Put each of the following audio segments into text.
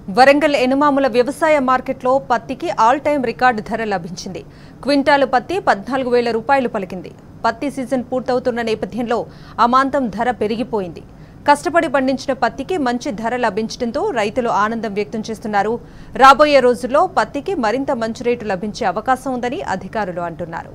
వరంగల్ ఎనుమాముల వ్యవసాయ మార్కెట్లో పత్తికి ఆల్ టైం రికార్డు ధర లభించింది క్వింటాలు పత్తి పద్నాలుగు వేల రూపాయలు పలికింది పత్తి సీజన్ పూర్తవుతున్న నేపథ్యంలో అమాంతం ధర పెరిగిపోయింది కష్టపడి పండించిన పత్తికి మంచి ధర లభించడంతో రైతులు ఆనందం వ్యక్తం చేస్తున్నారు రాబోయే రోజుల్లో పత్తికి మరింత మంచి రేటు లభించే అవకాశం ఉందని అధికారులు అంటున్నారు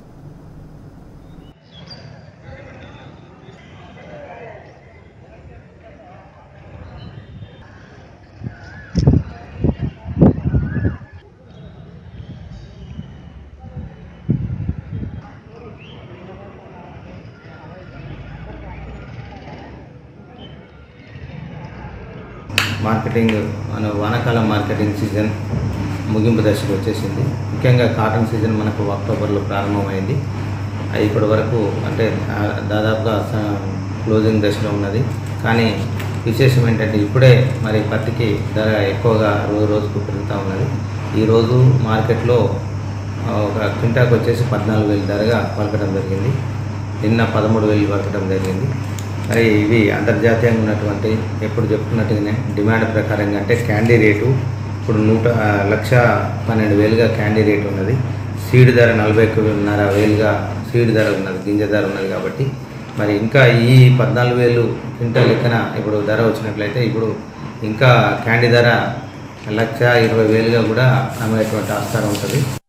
మార్కెటింగ్ మన వానాకాలం మార్కెటింగ్ సీజన్ ముగింపు దశకు వచ్చేసింది ముఖ్యంగా కాటన్ సీజన్ మనకు అక్టోబర్లో ప్రారంభమైంది అది ఇప్పటి వరకు అంటే ఆ, దాదాపుగా స- క్లోజింగ్ దశలో ఉన్నది కానీ విశేషం ఏంటంటే ఇప్పుడే మరి పత్తికి ధర ఎక్కువగా రోజు రోజుకు పెరుగుతూ ఉన్నది ఈరోజు మార్కెట్లో ఆ, ఒక క్వింటాకు వచ్చేసి పద్నాలుగు వేలు ధరగా పలకడం జరిగింది నిన్న పదమూడు వేలు పలకడం జరిగింది మరి ఇవి అంతర్జాతీయంగా ఉన్నటువంటి ఎప్పుడు చెప్పుకున్నట్టుగానే డిమాండ్ ప్రకారంగా అంటే క్యాండీ రేటు ఇప్పుడు నూట ఆ, లక్ష పన్నెండు వేలుగా క్యాండీ రేటు ఉన్నది సీడ్ ధర నలభై ఒకటిన్నర వేలుగా సీడ్ ధర ఉన్నది గింజ ధర ఉన్నది కాబట్టి మరి ఇంకా ఈ పద్నాలుగు వేలు క్వింటల్ లెక్కన ఇప్పుడు ధర వచ్చినట్లయితే ఇప్పుడు ఇంకా క్యాండీ ధర లక్ష ఇరవై వేలుగా కూడా అమ్మేటువంటి ఆస్కారం ఉంటుంది